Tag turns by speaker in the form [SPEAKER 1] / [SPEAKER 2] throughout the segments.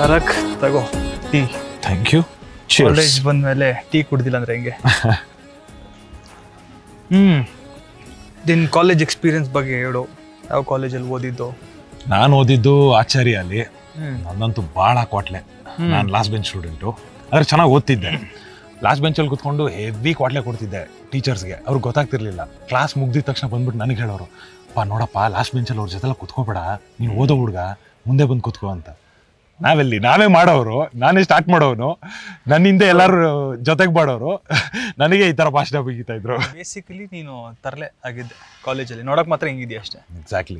[SPEAKER 1] ತಾರಕ್ ತಗೋ tea
[SPEAKER 2] thank you
[SPEAKER 1] college ಬಂದ್ಮೇಲೆ tea ಕುಡ್ದಿಲ್ಲ ಅಂದ್ರೆ ಹೆಂಗೆ ಹ್ಮ್ ನಿನ್ ಕಾಲೇಜ್ ಎಕ್ಸ್ಪೀರಿಯನ್ಸ್ ಬಗ್ಗೆ ಹೇಳು ಯಾವ ಕಾಲೇಜಲ್ಲಿ ಓದಿದ್ದು
[SPEAKER 2] ನಾನು ಓದಿದ್ದು ಆಚಾರ್ಯ ಅಲ್ಲಿ
[SPEAKER 1] ಹ್ಮ್
[SPEAKER 2] ನಂದಂತೂ ಭಾಳ ಕ್ವಾಟ್ಲೆ ನಾನು ಲಾಸ್ಟ್ ಬೆಂಚ್ ಸ್ಟೂಡೆಂಟು ಆದ್ರೆ ಚೆನ್ನಾಗಿ ಓದ್ತಿದ್ದೆ ಲಾಸ್ಟ್ ಬೆಂಚಲ್ಲಿ ಕುತ್ಕೊಂಡು ಹೆವಿ ಕ್ವಾಟ್ಲೆ ಕೊಡ್ತಿದ್ದೆ ಟೀಚರ್ಸ್ಗೆ ಅವ್ರಿಗೆ ಗೊತ್ತಾಗ್ತಿರ್ಲಿಲ್ಲ ಕ್ಲಾಸ್ ಮುಗ್ದಿದ ತಕ್ಷಣ ಬಂದ್ಬಿಟ್ಟು ನನಗೆ ಹೇಳೋರು ಪಾ ನೋಡಪ್ಪ ಲಾಸ್ಟ್ ಬೆಂಚಲ್ಲಿ ಅವ್ರ ಜೊತೆಲ್ಲ ಕುತ್ಕೋಬೇಡ ನೀನು ಓದೋ ಹುಡುಗ ಮುಂದೆ ಬಂದು ಕುತ್ಕೋ ಅಂತ ನಾವೆಲ್ಲಿ ನಾವೇ ಮಾಡೋರು ನಾನೇ ಸ್ಟಾರ್ಟ್ ಮಾಡೋನು ನನ್ನಿಂದ ಎಲ್ಲರೂ ಜೊತೆಗೆ ಮಾಡೋರು ನನಗೆ ಈ ಥರ ಭಾಷಣ ಬೀಗಿತಾ ಇದ್ರು
[SPEAKER 1] ಬೇಸಿಕಲಿ ನೀನು ತರಲೆ ಆಗಿದ್ದೆ ಕಾಲೇಜಲ್ಲಿ ನೋಡಕ್ ಮಾತ್ರ ಹಿಂಗಿದ್ಯಾ ಅಷ್ಟೇ
[SPEAKER 2] ಎಕ್ಸಾಕ್ಟ್ಲಿ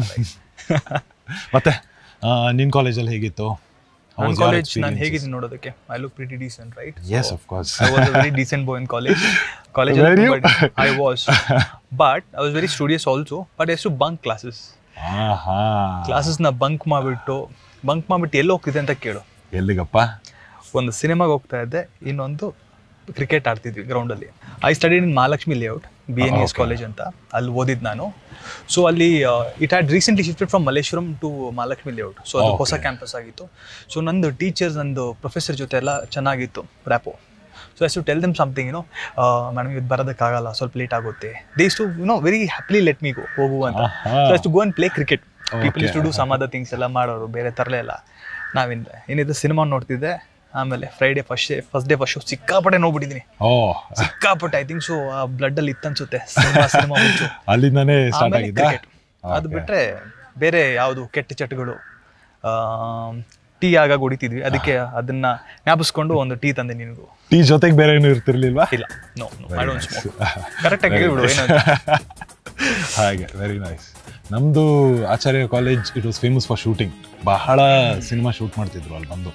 [SPEAKER 2] ಮತ್ತೆ ನಿನ್ನ ಕಾಲೇಜಲ್ಲಿ ಹೇಗಿತ್ತು
[SPEAKER 1] ನನ್ನ ಕಾಲೇಜ್ ನಾನು ಹೇಗಿದ್ದೀನಿ ನೋಡೋದಕ್ಕೆ I look pretty decent right
[SPEAKER 2] yes of course
[SPEAKER 1] I was a very decent boy in college. College,
[SPEAKER 2] Were you?
[SPEAKER 1] but I was, but I was very studious also. But I used to bunk classes.
[SPEAKER 2] ಆಹಾ
[SPEAKER 1] Classes ನ bunk ಮಾಡ್ಬಿಟ್ಟು bunk ಮಾಡ್ಬಿಟ್ಟು ಎಲ್ಲಿ ಹೋಗ್ತಿದ್ದೆ ಅಂತ ಕೇಳು
[SPEAKER 2] ಎಲ್ಲಿಗಪ್ಪ
[SPEAKER 1] ಒಂದು ಸಿನಿಮಾಗೆ ಹೋಗ್ತಾ ಇದ್ದೆ ಇನ್ನೊಂದು ಕ್ರಿಕೆಟ್ ಆಡ್ತಿದ್ವಿ ಗ್ರೌಂಡಲ್ಲಿ I study in Mahalakshmi layout B N S
[SPEAKER 2] okay.
[SPEAKER 1] College ಅಂತ ಅಲ್ಲಿ ಓದಿದ್ದು ನಾನು ಸೊ ಅಲ್ಲಿ it had recently shifted from Malleshwaram to Mahalakshmi layout so ಅದು ಹೊಸ
[SPEAKER 2] Okay.
[SPEAKER 1] ಕ್ಯಾಂಪಸ್ ಆಗಿತ್ತು ಸೊ ನಂದು ಟೀಚರ್ಸ್ ನಂದು ಪ್ರೊಫೆಸರ್ ಜೊತೆ ಎಲ್ಲ ಚೆನ್ನಾಗಿತ್ತು rapport so yes to tell them something you know madam ಇದು ಬರೋದಕ್ಕಾಗಲ್ಲ ಸ್ವಲ್ಪ ಲೇಟ್ ಆಗುತ್ತೆ they too you know very happily let me go ಹೋಗು ಅಂತ
[SPEAKER 2] ಆಹಾ.
[SPEAKER 1] So to go and play cricket people
[SPEAKER 2] Okay.
[SPEAKER 1] Is to do some other things ಎಲ್ಲ ಮಾಡೋರು ಬೇರೆ ತರಲೇ ಇಲ್ಲ ನಾವಿಂದ ಏನಿದೆ ಸಿನಿಮಾ ನೋಡ್ತಿದ್ದೆ ಆಮೇಲೆ Friday first day first day first show ಸಿಕ್ಕಾಪಟ್ಟೆ ನೋಡ್ಬಿಟ್ಟಿದ್ದೀನಿ
[SPEAKER 2] ಓ
[SPEAKER 1] ಸಿಕ್ಕಾಪಟ್ಟೆ ಐ ಥಿಂಕ್ ಸೊ ಆ ಬ್ಲಡ್ ಅಲ್ಲಿ ಇತ್ತನ್ಸುತ್ತೆ ಸಿನಿಮಾ ಸಿನಿಮಾ ಹುಚ್ಚು
[SPEAKER 2] ಅಲ್ಲಿಂದಾನೇ ಸ್ಟಾರ್ಟ್
[SPEAKER 1] ಆಮೇಲೆ
[SPEAKER 2] ಆಗಿದ್ದ
[SPEAKER 1] ಕ್ರಿಕೆಟ್ ಅದು ಬಿಟ್ರೆ ಬೇರೆ ಯಾವುದು ಕೆಟ್ಟ ಚಟಗಳು ಟೀ ಆಗಾಗ ಹೊಡಿತಿದ್ವಿ ಅದಕ್ಕೆ ಅದನ್ನ ಜ್ಞಾಪಿಸ್ಕೊಂಡು ಒಂದು ಟೀ ತಂದೆ ನಿನಗೂ
[SPEAKER 2] ಟೀ ಜೊತೆಗೆ ಬೇರೆ ಏನು ಇರ್ತಿರ್ಲಿಲ್ವಾ
[SPEAKER 1] ಇಲ್ಲ no no I don't smoke ಕರೆಕ್ಟಾಗಿ ಹೇಳ್ಬಿಡು ಏನಂತ
[SPEAKER 2] ಹಾಗೆ ವೆರಿ ನೈಸ್ ನಮ್ಮದು Acharya college it was famous for shooting ಬಹಳ ಸಿನಿಮಾ ಶೂಟ್ ಮಾಡ್ತಿದ್ರು ಅಲ್ಲಿ ಬಂದು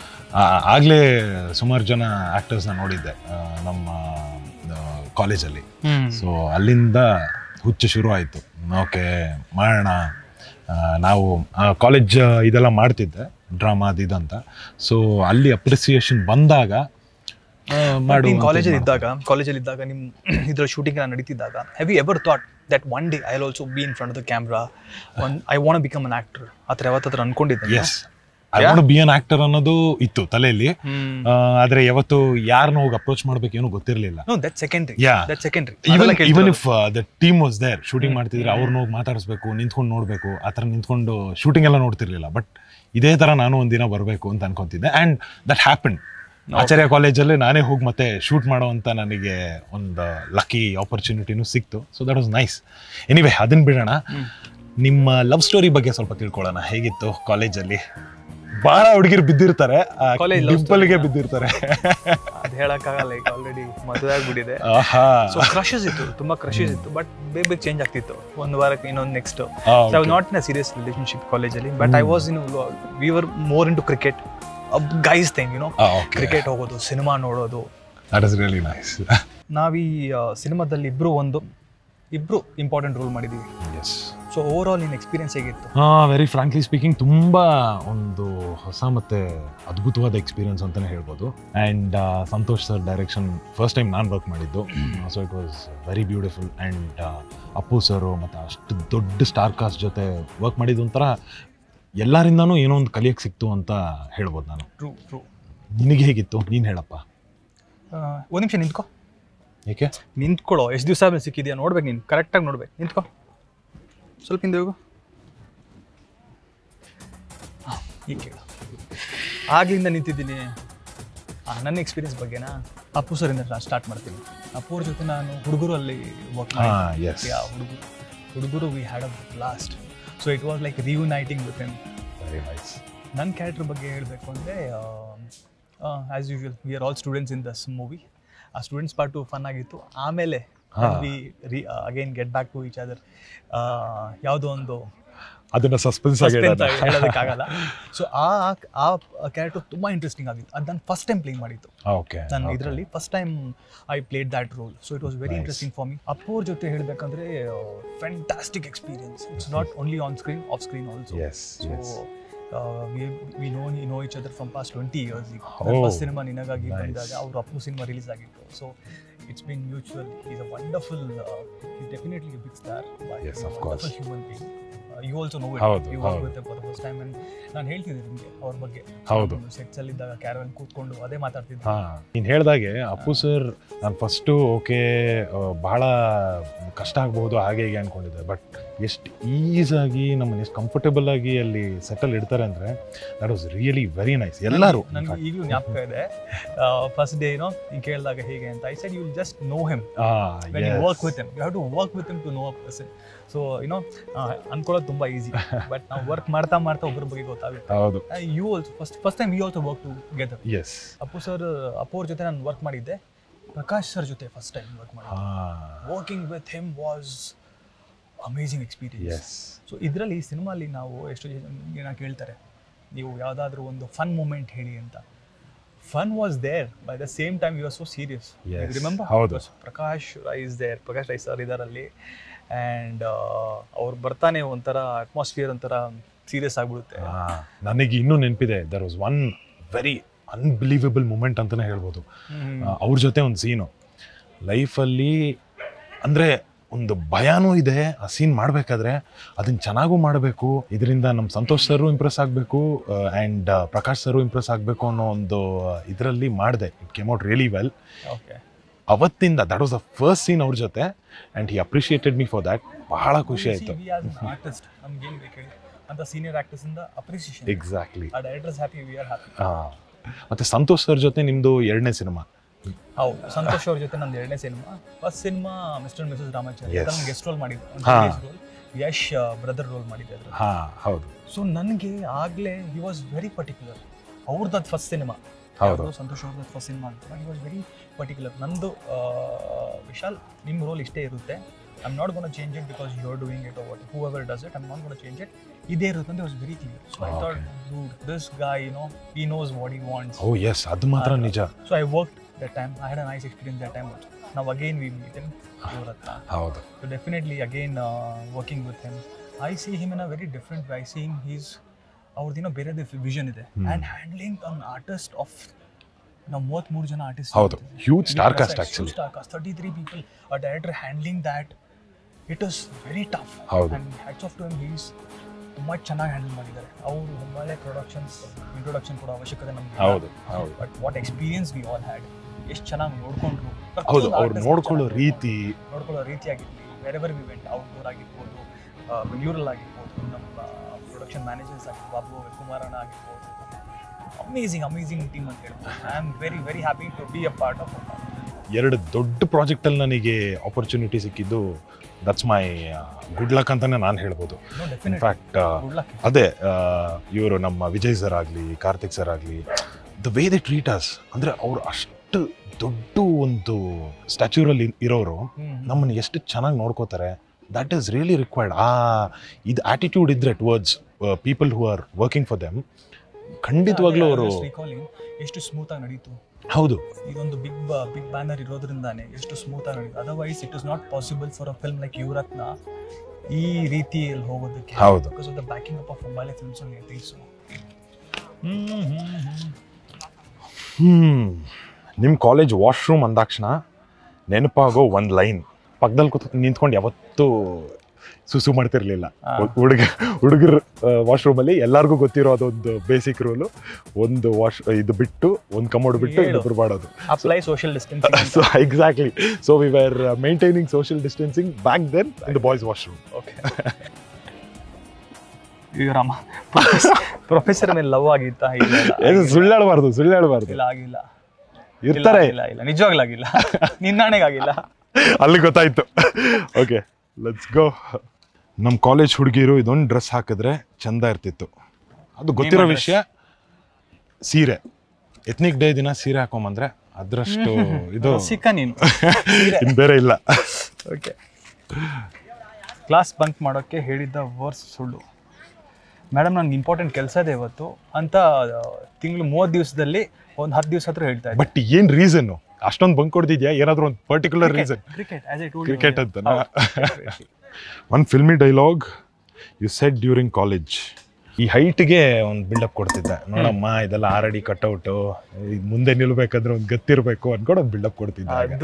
[SPEAKER 2] ಆಗಲೇ ಸುಮಾರು ಜನ ಆ್ಯಕ್ಟರ್ಸ್ನ ನೋಡಿದ್ದೆ ಆ, ನಮ್ಮ ಕಾಲೇಜಲ್ಲಿ
[SPEAKER 1] ಹ್ಮ್
[SPEAKER 2] ಸೊ ಅಲ್ಲಿಂದ ಹುಚ್ಚು ಶುರು ಆಯಿತು ಓಕೆ ಮಾಡೋಣ ಆ, ನಾವು ಕಾಲೇಜ್ ಇದೆಲ್ಲ ಮಾಡ್ತಿದ್ದೆ ಡ್ರಾಮಾ ಅದು ಇದಂತ ಸೊ ಅಲ್ಲಿ ಅಪ್ರಿಸಿಯೇಷನ್ ಬಂದಾಗ ಆ, ಮಾಡು
[SPEAKER 1] ನೀನು
[SPEAKER 2] ಅಂತ
[SPEAKER 1] ಕಾಲೇಜಲ್ಲಿ
[SPEAKER 2] ಇದ್
[SPEAKER 1] ಇದ್ದಾಗ ಕಾಲೇಜಲ್ಲಿ ಇದ್ದಾಗ ನಿಮ್ಮ ಇದ್ರ ಶೂಟಿಂಗ್ ಎಲ್ಲ ನಡೀತಿದ್ದಾಗ have you ever thought that one day I also be in front of the camera one I want become an actor ಆ ಥರ ಯಾವತ್ತಾದ್ರೂ ಅನ್ಕೊಂಡಿದ್ದೆ
[SPEAKER 2] yes I want be an actor ಅನ್ನೋದು ಇತ್ತು ತಲೆಯಲ್ಲಿ
[SPEAKER 1] ಹ್ಮ್
[SPEAKER 2] ಆ, ಆದ್ರೆ ಯಾವತ್ತು ಯಾರನ್ನ ಹೋಗಿ ಅಪ್ರೋಚ್ ಮಾಡ್ಬೇಕು ಏನೂ ಗೊತ್ತಿರಲಿಲ್ಲ
[SPEAKER 1] no that secondary
[SPEAKER 2] Yeah.
[SPEAKER 1] That secondary
[SPEAKER 2] even even if the team was there shooting ಮಾಡ್ತಿದ್ರೆ ಅವ್ರನ್ನ ಹೋಗಿ ಮಾತಾಡಿಸ್ಬೇಕು ನಿಂತ್ಕೊಂಡು ನೋಡಬೇಕು ಆ ಥರ ನಿಂತ್ಕೊಂಡು ಶೂಟಿಂಗ್ ಎಲ್ಲ ನೋಡ್ತಿರ್ಲಿಲ್ಲ ಬಟ್ ಇದೇ ಥರ ನಾನು ಒಂದಿನ ಬರಬೇಕು ಅಂತ ಅನ್ಕೊಂತಿದ್ದೆ ಆ್ಯಂಡ್ ದಟ್ ಹ್ಯಾಪನ್ ಆಚಾರ್ಯ ಕಾಲೇಜಲ್ಲಿ ನಾನೇ ಹೋಗಿ ಮತ್ತೆ ಶೂಟ್ ಮಾಡೋ ಅಂತ ನನಗೆ ಒಂದು ಲಕ್ಕಿ ಆಪರ್ಚುನಿಟಿನೂ ಸಿಕ್ತು so that was nice anyway ಅದನ್ನ ಬಿಡೋಣ ನಿಮ್ಮ ಲವ್ ಸ್ಟೋರಿ ಬಗ್ಗೆ ಸ್ವಲ್ಪ ತಿಳ್ಕೊಳ್ಳೋಣ ಹೇಗಿತ್ತು ಕಾಲೇಜಲ್ಲಿ ಬಹಳ ಹುಡುಗಿರು ಬಿದ್ದಿರ್ತಾರೆ
[SPEAKER 1] College love
[SPEAKER 2] ಡಿಂಪಲ್ಗೆ ಬಿದ್ದಿರ್ತಾರೆ
[SPEAKER 1] ಅದು ಹೇಳಕ್ಕಾಗಲ್ಲ ಈಗ ಆಲ್ರೆಡಿ ಮದುವೆ ಆಗ್ಬಿಟ್ಟಿದೆ
[SPEAKER 2] ಆಹಾ
[SPEAKER 1] ಸೊ ಕ್ರಶಸ್ ಇತ್ತು ತುಂಬಾ ಕ್ರಶಸ್ ಇತ್ತು ಬಟ್ ಬೇಗ ಬೇಗ ಚೇಂಜ್ ಆಗ್ತಿತ್ತು ಒಂದು ವಾರಕ್ಕೆ ಇನ್ನೊಂದು next
[SPEAKER 2] uh,
[SPEAKER 1] I was not in a serious relationship ಕಾಲೇಜಲ್ಲಿ but I was in we were more into cricket guys thing you know
[SPEAKER 2] uh, okay.
[SPEAKER 1] Cricket ಹೋಗೋದು ಸಿನಿಮಾ ನೋಡೋದು
[SPEAKER 2] ದಟ್ ಇಸ್ ರಿಯಲಿ ನೈಸ್
[SPEAKER 1] ನಾವೀ ಸಿನಿಮಾದಲ್ಲಿ ಇಬ್ರು ಒಂದು ಇಬ್ರು ಇಂಪಾರ್ಟೆಂಟ್ ರೋಲ್ ಮಾಡಿದೀವಿ
[SPEAKER 2] yes
[SPEAKER 1] so over all ನಿನ್ನ ಎಕ್ಸ್ಪೀರಿಯನ್ಸ್ ಹೇಗಿತ್ತು
[SPEAKER 2] ವೆರಿ ಫ್ರಾಂಕ್ಲಿ ಸ್ಪೀಕಿಂಗ್ ತುಂಬ ಒಂದು ಹೊಸ ಮತ್ತು ಅದ್ಭುತವಾದ ಎಕ್ಸ್ಪೀರಿಯನ್ಸ್ ಅಂತಲೇ ಹೇಳ್ಬೋದು and Santosh sir direction first time ನಾನು ವರ್ಕ್ ಮಾಡಿದ್ದು so it was very beautiful and Appu sir ಮತ್ತು ಅಷ್ಟು ದೊಡ್ಡ ಸ್ಟಾರ್ ಕಾಸ್ಟ್ ಜೊತೆ ವರ್ಕ್ ಮಾಡಿದ್ದು ಒಂಥರ ಎಲ್ಲರಿಂದನೂ ಏನೋ ಒಂದು ಕಲಿಯಕ್ಕೆ ಸಿಕ್ತು ಅಂತ ಹೇಳ್ಬೋದು ನಾನು
[SPEAKER 1] ಟ್ರೂ ಟ್ರೂ
[SPEAKER 2] ನಿನಗೆ ಹೇಗಿತ್ತು ನೀನು ಹೇಳಪ್ಪ
[SPEAKER 1] ಒಂದು ನಿಮಿಷ ನಿಂತ್ಕೋ
[SPEAKER 2] ಏಕೆ
[SPEAKER 1] ನಿಂತ್ಕೊಳ್ಳೋ ಎಷ್ಟು ದಿವಸ ಆದ್ಮೇಲೆ ಸಿಕ್ಕಿದ್ಯಾ ನೋಡ್ಬೇಕು ನೀನು ಕರೆಕ್ಟಾಗಿ ನೋಡ್ಬೇಕು ನಿಂತ್ಕೋ ಸ್ವಲ್ಪ ಹಿಂದೆ ಹೋಗು ಹಾ, ಈಗ ಕೇಳು ಆಗ್ಲಿಂದ ನಿಂತಿದ್ದೀನಿ ಆ, ನನ್ನ ಎಕ್ಸ್ಪೀರಿಯನ್ಸ್ ಬಗ್ಗೆನಾ ಅಪ್ಪು ಸರಿಂದ ಸ್ಟಾರ್ಟ್ ಮಾಡ್ತೀನಿ ಅಪ್ಪು ಅವ್ರ ಜೊತೆ ನಾನು ಹುಡುಗರು ಅಲ್ಲಿ ವರ್ಕ್
[SPEAKER 2] ಹಾಂ ಎಸ್
[SPEAKER 1] ಹುಡುಗರು ಹುಡುಗರು we had a last so it was like reuniting with him
[SPEAKER 2] very nice
[SPEAKER 1] ನನ್ನ ಕ್ಯಾರೆಕ್ಟರ್ ಬಗ್ಗೆ ಹೇಳಬೇಕು ಅಂದರೆ as usual we are all students in this movie uh students part fun ಆಗಿತ್ತು ಆಮೇಲೆ
[SPEAKER 2] ಹಾ.
[SPEAKER 1] We re again get back to each other ಯಾವುದೋ ಒಂದು
[SPEAKER 2] ಅದನ್ನು ಸಸ್ಪೆನ್ಸ್
[SPEAKER 1] suspense
[SPEAKER 2] ಆಗಿ
[SPEAKER 1] ಆಗಿ ಹೇಳೋದಕ್ಕಾಗಲ್ಲ ಸೊ ಆ ಆ ಕ್ಯಾರೆಕ್ಟರ್ ತುಂಬ ಇಂಟ್ರೆಸ್ಟಿಂಗ್ ಆಗಿತ್ತು ಅದು ನಾನು ಫಸ್ಟ್ ಟೈಮ್ ಪ್ಲೇ ಮಾಡಿದ್ದು
[SPEAKER 2] ಓಕೆ
[SPEAKER 1] ನಾನು ಇದರಲ್ಲಿ first time I played that role so it was very
[SPEAKER 2] Nice.
[SPEAKER 1] Interesting for me ಅಪ್ಪೋರ್ ಜೊತೆ ಹೇಳಬೇಕಂದ್ರೆ fantastic experience it's not only on screen off screen also
[SPEAKER 2] yes
[SPEAKER 1] so
[SPEAKER 2] yes
[SPEAKER 1] we know know each other from past twenty years ಈಗ
[SPEAKER 2] Oh,
[SPEAKER 1] first cinema ನಿನಗಾಗಿ
[SPEAKER 2] nice.
[SPEAKER 1] ಬಂದಾಗ ಅವ್ರ Appu cinema release ಆಗಿತ್ತು so it's been mutual. He's a wonderful, uh, he's definitely a big star. But
[SPEAKER 2] Yes,
[SPEAKER 1] he's a
[SPEAKER 2] of
[SPEAKER 1] wonderful
[SPEAKER 2] course.
[SPEAKER 1] human being. Uh, you also know it.
[SPEAKER 2] ಹೌದು,
[SPEAKER 1] You work
[SPEAKER 2] ಹೌದು.
[SPEAKER 1] with him for the first time and ನಾನು ಹೇಳ್ತಿದ್ದೆ ನಿಮಗೆ ಅವ್ರ ಬಗ್ಗೆ
[SPEAKER 2] ಹೌದು.
[SPEAKER 1] Sets ಅಲ್ಲಿ ಇದ್ದಾಗ ಕ್ಯಾರವನ್ ಕೂತ್ಕೊಂಡು ಅದೇ ಮಾತಾಡ್ತಿದ್ದೆ
[SPEAKER 2] ಹಾ ನೀನು ಹೇಳ್ದಾಗೆ ಅಪ್ಪು ಸರ್ ನಾನು ಫಸ್ಟು ಓಕೆ ಬಹಳ ಕಷ್ಟ ಆಗ್ಬೋದು ಹಾಗೆ ಹೀಗೆ ಅನ್ಕೊಂಡಿದ್ದೆ ಬಟ್ ಎಷ್ಟು ಈಸಾಗಿ ನಮ್ಮನ್ನು ಎಷ್ಟು ಕಂಫರ್ಟೇಬಲ್ ಆಗಿ ಅಲ್ಲಿ ಸೆಟಲ್ ಇಡ್ತಾರೆ ಅಂದರೆ that was really very nice ಎಲ್ಲರೂ in
[SPEAKER 1] ನನಗೆ
[SPEAKER 2] fact.
[SPEAKER 1] ಈಗಲೂ ಜ್ಞಾಪಕ ಇದೆ ಫಸ್ಟ್ ಡೇ ಏನೋ ಹಿಂಗೆ ಕೇಳಿದಾಗ ಹೇಗೆ ಅಂತ I said you just know him
[SPEAKER 2] uh,
[SPEAKER 1] when you
[SPEAKER 2] yes.
[SPEAKER 1] Work with him you have to work with him to know a person so you know ಅನ್ಕೊಳ್ಳೋದು ತುಂಬ ಈಸಿ ಬಟ್ ನಾವು ವರ್ಕ್ ಮಾಡ್ತಾ ಮಾಡ್ತಾ ಒಬ್ಬರ ಬಗ್ಗೆ ಗೊತ್ತಾಗುತ್ತೆ
[SPEAKER 2] ಹೌದು
[SPEAKER 1] you also first first time you also work together
[SPEAKER 2] yes
[SPEAKER 1] Appu sir Appu ಅವ್ರ ಜೊತೆ ನಾನು ವರ್ಕ್ ಮಾಡಿದ್ದೆ ಪ್ರಕಾಶ್ ಸರ್ ಜೊತೆ ಫಸ್ಟ್ ಟೈಮ್ ವರ್ಕ್ ಮಾಡಿದ್ದೆ
[SPEAKER 2] ಹಾ
[SPEAKER 1] working with him was amazing experience
[SPEAKER 2] yes
[SPEAKER 1] so ಇದರಲ್ಲಿ ಸಿನಿಮಾಲಿ ನಾವು ಎಷ್ಟು ಜನ ಕೇಳ್ತಾರೆ ನೀವು ಯಾವುದಾದ್ರೂ ಒಂದು ಫನ್ ಮೂಮೆಂಟ್ ಹೇಳಿ ಅಂತ fun was there by the same time you are so serious
[SPEAKER 2] Yes,
[SPEAKER 1] remember
[SPEAKER 2] ಹೌದು.
[SPEAKER 1] ಪ್ರಕಾಶ್ ರೈಸ್ ದೇರ್ ಪ್ರಕಾಶ್ ರೈ ಸರ್ ಇದಾರಲ್ಲಿ ಆ್ಯಂಡ್ ಅವ್ರು ಬರ್ತಾನೆ ಒಂಥರ ಅಟ್ಮಾಸ್ಫಿಯರ್ ಒಂಥರ ಸೀರಿಯಸ್ ಆಗಿಬಿಡುತ್ತೆ
[SPEAKER 2] ನನಗೆ ಇನ್ನೂ ನೆನಪಿದೆ there was one very unbelievable moment ಅಂತಲೇ ಹೇಳ್ಬೋದು ಆ, ಅವ್ರ ಜೊತೆ ಒಂದು ಸೀನು ಲೈಫಲ್ಲಿ ಅಂದರೆ ಒಂದು ಭಯನೂ ಇದೆ ಆ ಸೀನ್ ಮಾಡಬೇಕಾದ್ರೆ ಅದನ್ನ ಚೆನ್ನಾಗೂ ಮಾಡಬೇಕು ಇದರಿಂದ ನಮ್ಮ ಸಂತೋಷ್ ಸರು ಇಂಪ್ರೆಸ್ ಆಗಬೇಕು ಆ್ಯಂಡ್ ಪ್ರಕಾಶ್ ಸರು ಇಂಪ್ರೆಸ್ ಆಗಬೇಕು ಅನ್ನೋ ಒಂದು ಇದರಲ್ಲಿ ಮಾಡಿದೆ it came out really well
[SPEAKER 1] okay
[SPEAKER 2] ಅವತ್ತಿಂದ that was the first scene ಅವ್ರ ಜೊತೆ and he appreciated me for that ಬಹಳ ಖುಷಿ ಆಯಿತು
[SPEAKER 1] ಆರ್ಟಿಸ್ಟ್ ನಮ್ಗೆ ಏನು ಬೇಕು ಹೇಳಿ ಅಂತ ಸೀನಿಯರ್ ಆರ್ಟಿಸ್ಟ್ ಇಂದ appreciation
[SPEAKER 2] exactly
[SPEAKER 1] uh directors happy we are happy
[SPEAKER 2] ಹಾಂ ಮತ್ತು ಸಂತೋಷ್ ಸರ್ ಜೊತೆ ನಿಮ್ಮದು ಎರಡನೇ ಸಿನಿಮಾ
[SPEAKER 1] ಹೌದು ಸಂತೋಷ್ ಅವ್ರ ಜೊತೆ ನಂದು ಎರಡನೇ cinema first cinema mister missus Ramacharya
[SPEAKER 2] Yes.
[SPEAKER 1] ನಾನು ಗೆಸ್ಟ್ ರೋಲ್ ಮಾಡಿದ್ದೆ ಒಂದು
[SPEAKER 2] ಹಾ.
[SPEAKER 1] serious role. Yash brother role ಮಾಡಿದ್ದೆ ಅದ್ರಲ್ಲಿ
[SPEAKER 2] ಹಾಂ ಹೌದು
[SPEAKER 1] ಸೊ ನನಗೆ ಆಗಲೇ ಹಿ ವಾಸ್ ವೆರಿ ಪರ್ಟಿಕ್ಯುಲರ್ ಅವ್ರದ್ದು ಫಸ್ಟ್ ಸಿನಿಮಾ
[SPEAKER 2] ಹೌದು
[SPEAKER 1] ಸಂತೋಷ್ ಅವ್ರದ್ದು ಫಸ್ಟ್ ಸಿನಿಮಾ ಅಂತ ಹಿ ವಾಸ್ ವೆರಿ ಪರ್ಟಿಕ್ಯುಲರ್ ನಂದು ಆ, ವಿಶಾಲ್ ನಿಮ್ಮ ರೋಲ್ ಇಷ್ಟೇ ಇರುತ್ತೆ I am not gonna change it because you are doing it what whoever does it I'm not gonna change it ಇದೇ ಇರುತ್ತೆ ಅಂತ was very clear so I thought this guy you know he knows what he wants
[SPEAKER 2] oh yes ಅದು ಮಾತ್ರ ನಿಜ
[SPEAKER 1] So I worked that time. I had a nice experience that time. Also. Now again we meet in Yuratna.
[SPEAKER 2] ಹೌದು
[SPEAKER 1] So definitely again uh, working with him. I see him in a very different way. I see him he's ಅವ್ರದ್ದೇನೋ ಬೇರೆದೇ vision ಇದೆ and handling an artist of ನಾವು ಮೂವತ್ತ್ಮೂರು ಜನ artist
[SPEAKER 2] ಹೌದು huge star cast actually
[SPEAKER 1] star cast thirty three people uh director handling that it is very tough
[SPEAKER 2] ಹೌದು.
[SPEAKER 1] And hats off to him he's ತುಂಬ ಚೆನ್ನಾಗಿ ಹ್ಯಾಂಡಲ್ ಮಾಡಿದ್ದಾರೆ ಅವರು ಒಳ್ಳೆ ಪ್ರೊಡಕ್ಷನ್ಸ್ ಇಂಟ್ರೊಡಕ್ಷನ್ ಕೊಡೋ ಅವಶ್ಯಕತೆ ನಮಗೆ
[SPEAKER 2] ಹೌದು ಹೌದು
[SPEAKER 1] but what experience we all had ಎಷ್ಟು ಚೆನ್ನಾಗಿ ನೋಡ್ಕೊಂಡ್ರು
[SPEAKER 2] ಹೌದು
[SPEAKER 1] ಪ್ರತಿಯೊಂದು
[SPEAKER 2] ಅವ್ರು
[SPEAKER 1] artist
[SPEAKER 2] ನೋಡ್ಕೊಳ್ಳೋ
[SPEAKER 1] ಚೆನ್ನಾಗಿ
[SPEAKER 2] ರೀತಿ
[SPEAKER 1] ನೋಡ್ಕೊಳ್ಳೋ ರೀತಿ ಆಗಿರಲಿ ವೆರೆವರ್ ವಿ ವೆಂಟ್ ಔಟ್ಡೋರ್ ಆಗಿರ್ಬೋದು ಬೆಂಗಳೂರಲ್ಲಿ ಆಗಿರ್ಬೋದು ನಮ್ಮ ಪ್ರೊಡಕ್ಷನ್ ಮ್ಯಾನೇಜರ್ಸ್ ಆಗಿರ್ಬೋದು ಬಾಬು ಕುಮಾರಣ್ಣ ಆಗಿರ್ಬೋದು ಅಮೇಝಿಂಗ್ ಅಮೇಝಿಂಗ್ ಟೀಮ್ ಅಂತ ಹೇಳ್ಬೋದು I am very very happy to be a part of
[SPEAKER 2] ಎರಡು ದೊಡ್ಡ ಪ್ರಾಜೆಕ್ಟಲ್ಲಿ ನನಗೆ ಆಪರ್ಚುನಿಟಿ ಸಿಕ್ಕಿದ್ದು ದಟ್ಸ್ ಮೈ ಗುಡ್ ಲಕ್ ಅಂತಾನೆ ನಾನು ಹೇಳ್ಬೋದು
[SPEAKER 1] no definite
[SPEAKER 2] in fact
[SPEAKER 1] good luck
[SPEAKER 2] ಅದೇ ಇವರು ನಮ್ಮ ವಿಜಯ್ ಸರ್ ಆಗಲಿ ಕಾರ್ತಿಕ್ ಸರ್ ಆಗಲಿ the way they treat us ಅಂದರೆ ಅವ್ರು ಅಷ್ಟು ದೊಡ್ಡ ಒಂದು ಸ್ಟ್ಯಾಚ್ಯೂರಲ್ಲಿ ಇರೋರು ನಮ್ಮನ್ನು ಎಷ್ಟು ಚೆನ್ನಾಗಿ ನೋಡ್ಕೋತಾರೆ ದಟ್ ಈಸ್ ರಿಯಲಿ ರಿಕ್ವೈರ್ಡ್ ಆ ಇದು ಆಟಿಟ್ಯೂಡ್ ಇದ್ರೆ towards people who are working for them ಖಂಡಿತವಾಗ್ಲೂ ಅವರು
[SPEAKER 1] ರೀಕಾಲಿಂಗ್ ಎಷ್ಟು ಸ್ಮೂತ್ ಆಗಿ ನಡೀತು
[SPEAKER 2] ಹೌದು
[SPEAKER 1] ಇದೊಂದು ಬಿಗ್ ಬಿಗ್ ಬ್ಯಾನರ್ ಇರೋದ್ರಿಂದಾನೆ ಎಷ್ಟು ಸ್ಮೂತ್ ಆಗಿ ನಡೀತು otherwise it is not possible for a film like Yuvarathna ಈ ರೀತಿಯಲ್ಲಿ ಹೋಗೋದಕ್ಕೆ
[SPEAKER 2] ಹೌದು.
[SPEAKER 1] Because of the backing up of mobile films only I think so
[SPEAKER 2] hmm ನಿಮ್ಮ ಕಾಲೇಜ್ ವಾಶ್ರೂಮ್ ಅಂದಾಕ್ಷಣ ನೆನಪಾಗೋ ಒಂದು ಲೈನ್ ಪಕ್ಕದಲ್ಲಿ ಕೂತ್ ನಿಂತ್ಕೊಂಡು ಯಾವತ್ತೂ ಸುಸು ಮಾಡ್ತಿರ್ಲಿಲ್ಲ
[SPEAKER 1] ಹಾ.
[SPEAKER 2] ಹುಡುಗ ಹುಡುಗರು ವಾಶ್ರೂಮಲ್ಲಿ ಎಲ್ಲರಿಗೂ ಗೊತ್ತಿರೋ ಅದೊಂದು ಬೇಸಿಕ್ ರೂಲು ಒಂದು ವಾಶ್ ಇದು ಬಿಟ್ಟು ಒಂದು ಕಮೋಡ್ ಬಿಟ್ಟು
[SPEAKER 1] ಹೇಳು.
[SPEAKER 2] ಇನ್ನೊಬ್ರು ಮಾಡೋದು
[SPEAKER 1] apply social distancing
[SPEAKER 2] so exactly so we were maintaining social distancing back then in the boys washroom
[SPEAKER 1] okay ಈಗ ರಾಮ ಪ್ರೊಫೆಸರ್ ಮೇಲೆ ಲವ್ ಆಗಿತ್ತಾ ಇಲ್ಲ ಇಲ್ಲ.
[SPEAKER 2] ಸುಳ್ಳಾಡಬಾರ್ದು ಸುಳ್ಳಾಡಬಾರ್ದು
[SPEAKER 1] ಇಲ್ಲ ಆಗಿಲ್ಲ
[SPEAKER 2] ಇರ್ತಾರೆ
[SPEAKER 1] ಇಲ್ಲ ಇಲ್ಲ ನಿಜವಾಗ್ಲೂ ಆಗಿಲ್ಲ ನಿನ್ನಾಣೆಗಾಗಿಲ್ಲ
[SPEAKER 2] ಅಲ್ಲಿ ಗೊತ್ತಾಯ್ತು ಓಕೆ ಲೆಟ್ಸ್ ಗೋ ನಮ್ಮ ಕಾಲೇಜ್ ಹುಡುಗಿರು ಇದೊಂದು ಡ್ರೆಸ್ ಹಾಕಿದ್ರೆ ಚಂದ ಇರ್ತಿತ್ತು ಅದು ಗೊತ್ತಿರೋ
[SPEAKER 1] dress.
[SPEAKER 2] ವಿಷಯ ಸೀರೆ ಎತ್ನಿಕ್ ಡೇ ದಿನ ಸೀರೆ ಹಾಕೊಂಬಂದ್ರೆ ಅದರಷ್ಟು ಇದು
[SPEAKER 1] ಸಿಕ್ಕ ನೀನು
[SPEAKER 2] ಇನ್ ಬೇರೆ ಇಲ್ಲ
[SPEAKER 1] ಓಕೆ ಕ್ಲಾಸ್ ಬಂಕ್ ಮಾಡೋಕ್ಕೆ ಹೇಳಿದ್ದ ವರ್ಸ್ ಸುಳ್ಳು ಮೇಡಮ್ ನನಗೆ ಇಂಪಾರ್ಟೆಂಟ್ ಕೆಲಸ ಇದೆ ಇವತ್ತು ಅಂತ ತಿಂಗಳು ಮೂವತ್ತು ದಿವಸದಲ್ಲಿ ಒಂದು ಹತ್ತು ದಿವಸ ಹತ್ರ ಹೇಳ್ತಾ ಇದ್ದೆ
[SPEAKER 2] ಬಟ್ ಏನ್ ರೀಸನ್ ಅಷ್ಟೊಂದು ಬಂಕ್ ಕೊಡ್ತಿದ್ಯಾ ಏನಾದ್ರೂ ಒಂದು particular reason
[SPEAKER 1] cricket as I tool
[SPEAKER 2] Cricket ಅಂತನಾ? One filmy dialogue you set during college ಈ ಹೈಟ್ಗೆ ಒಂದು ಬಿಲ್ಡಪ್ ಕೊಡ್ತಿದ್ದೆ ನೋಡಮ್ಮ ಇದೆಲ್ಲ ಆರಡಿ ಕಟ್ಔಟು ಮುಂದೆ ನಿಲ್ಬೇಕಾದ್ರೆ ಒಂದು ಗತ್ತಿರ್ಬೇಕು ಅನ್ಕೊಂಡು ಒಂದು ಬಿಲ್ಡಪ್ ಕೊಡ್ತಿದ್ದೆ ಆಗ.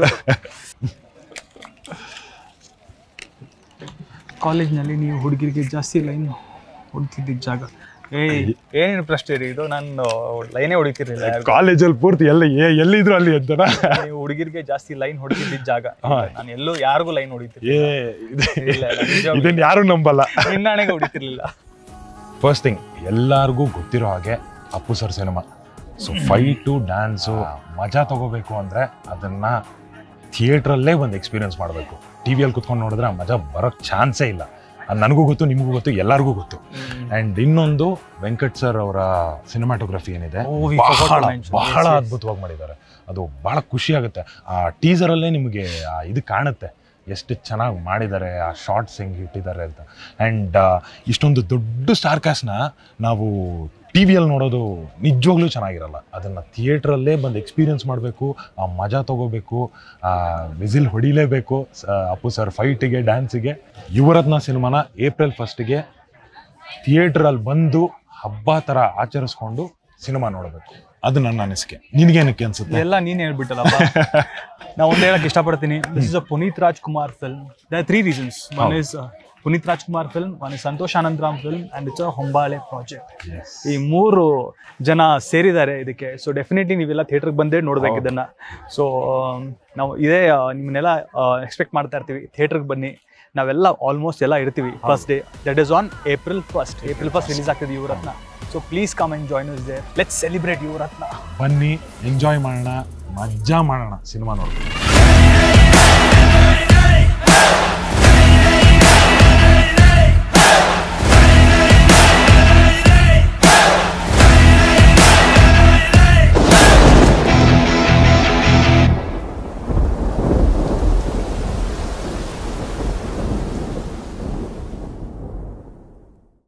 [SPEAKER 1] ಕಾಲೇಜ್ನಲ್ಲಿ ನೀವು ಹುಡುಗಿರಿಗೆ ಜಾಸ್ತಿ ಲೈನ್ ಹೊಡ್ತಿದ್ದಿದ್ದ ಜಾಗ ಏಯ್ ಏನೇನು ಪ್ರಶ್ನೆ ರೀ ಇದು ನಾನು ಲೈನೇ ಹೊಡಿತಿರ್ಲಿಲ್ಲ
[SPEAKER 2] ಕಾಲೇಜಲ್ಲಿ ಪೂರ್ತಿ ಎಲ್ಲ ಏ- ಎಲ್ಲಿದ್ರು ಅಲ್ಲಿ ಎದ್ದನ
[SPEAKER 1] ನೀವು ಹುಡುಗಿರಿಗೆ ಜಾಸ್ತಿ ಲೈನ್ ಹೊಡಿತಿದ್ದ ಜಾಗ
[SPEAKER 2] ಹಾ.
[SPEAKER 1] ನಾನು ಎಲ್ಲೂ ಯಾರಿಗೂ ಲೈನ್ ಹೊಡಿತಿರ್ಲಿಲ್ಲ
[SPEAKER 2] ಏ ಇದು-
[SPEAKER 1] ಇಲ್ಲ, ಇಲ್ಲ, ನಿಜವಾಗ್ಲೂ.
[SPEAKER 2] ಇದನ್ನ ಯಾರು ನಂಬಲ್ಲ
[SPEAKER 1] ನಿನ್ನಾಣೆಗೆ ಹೊಡಿತಿರ್ಲಿಲ್ಲ
[SPEAKER 2] ಫಸ್ಟ್ ಥಿಂಗ್ ಎಲ್ಲಾರ್ಗೂ ಗೊತ್ತಿರೋ ಹಾಗೆ Appu sir cinema so fight dance ಮಜಾ ತಗೋಬೇಕು ಅಂದರೆ ಅದನ್ನ ಥಿಯೇಟ್ರಲ್ಲೇ ಒಂದು ಎಕ್ಸ್ಪೀರಿಯನ್ಸ್ ಮಾಡಬೇಕು ಟಿ ವಿಯಲ್ಲಿ ಕುತ್ಕೊಂಡು ನೋಡಿದ್ರೆ ಆ ಮಜಾ ಬರೋಕ್ಕೆ ಚಾನ್ಸೇ ಇಲ್ಲ ಅದು ನನಗೂ ಗೊತ್ತು ನಿಮಗೂ ಗೊತ್ತು ಎಲ್ಲರಿಗೂ ಗೊತ್ತು ಆ್ಯಂಡ್ ಇನ್ನೊಂದು ವೆಂಕಟ್ ಸರ್ ಅವರ ಸಿನಿಮಾಟೋಗ್ರಫಿ ಏನಿದೆ
[SPEAKER 1] Oh, we forgot to
[SPEAKER 2] ಬಹಳ
[SPEAKER 1] mention.
[SPEAKER 2] ಬಹಳ
[SPEAKER 1] Yes, yes.
[SPEAKER 2] ಅದ್ಭುತವಾಗಿ ಮಾಡಿದ್ದಾರೆ ಅದು ಬಹಳ ಖುಷಿ ಆಗುತ್ತೆ ಆ ಟೀಸರಲ್ಲೇ ನಿಮಗೆ ಆ ಇದು ಕಾಣುತ್ತೆ ಎಷ್ಟು ಚೆನ್ನಾಗಿ ಮಾಡಿದ್ದಾರೆ ಆ ಶಾರ್ಟ್ಸ್ ಹೆಂಗೆ ಇಟ್ಟಿದ್ದಾರೆ ಅಂತ ಆ್ಯಂಡ್ ಇಷ್ಟೊಂದು ದೊಡ್ಡ ಸ್ಟಾರ್ ಕಾಸ್ಟ್ನ ನಾವು ಟಿ ವಿಯಲ್ಲಿ ನೋಡೋದು ನಿಜವಾಗ್ಲೂ ಚೆನ್ನಾಗಿರಲ್ಲ ಅದನ್ನು ಥಿಯೇಟ್ರಲ್ಲೇ ಬಂದು ಎಕ್ಸ್ಪೀರಿಯನ್ಸ್ ಮಾಡಬೇಕು ಆ ಮಜಾ ತಗೋಬೇಕು ಆ ವಿಸಿಲ್ ಹೊಡಿಲೇಬೇಕು ಸ- ಅಪ್ಪು ಸರ್ ಫೈಟಿಗೆ ಡ್ಯಾನ್ಸಿಗೆ ಯುವರತ್ನ ಸಿನಿಮಾನ ಏಪ್ರಿಲ್ ಫಸ್ಟಿಗೆ ಥಿಯೇಟ್ರಲ್ಲಿ ಬಂದು ಹಬ್ಬ ಥರ ಆಚರಿಸ್ಕೊಂಡು ಸಿನಿಮಾ ನೋಡಬೇಕು ಅದು ನನ್ನ ಅನಿಸಿಕೆ ನಿನಗೇನಕ್ಕೆ ಅನ್ಸುತ್ತೆ
[SPEAKER 1] ಎಲ್ಲ ನೀನ್ ಹೇಳ್ಬಿಟ್ಟಲ್ಲಪ್ಪ ನಾ ಒಂದ್ ಹೇಳಕ್ ಇಷ್ಟಪಡ್ತೀನಿ this is a Puneeth Rajkumar film the three reasons one is Puneeth Rajkumar film one is Santhosh Anandram film and it's a Hombale project ಈ ಮೂರು ಜನ ಸೇರಿದ್ದಾರೆ ಇದಕ್ಕೆ ಸೊ ಡೆಫಿನೆಟ್ಲಿ ನೀವೆಲ್ಲ ಥಿಯೇಟರ್ಗೆ ಬಂದೇ ನೋಡ್ಬೇಕು ಇದನ್ನ ಸೊ ನಾವು ಇದೇ ಆ, ನಿಮ್ಮನ್ನೆಲ್ಲ ಎಕ್ಸ್ಪೆಕ್ಟ್ ಮಾಡ್ತಾ ಇರ್ತೀವಿ ಥಿಯೇಟರ್ಗೆ ಬನ್ನಿ ನಾವೆಲ್ಲ ಆಲ್ಮೋಸ್ಟ್ ಎಲ್ಲ ಇರ್ತೀವಿ first day that is on April first April first release ಆಗ್ತದೆ Yuvarathna so please come and join us there let's celebrate Yuvarathna
[SPEAKER 2] ಬನ್ನಿ ಎಂಜಾಯ್ ಮಾಡೋಣ ಮಜಾ ಮಾಡೋಣ ಸಿನಿಮಾ ನೋಡ್ಬೇಕು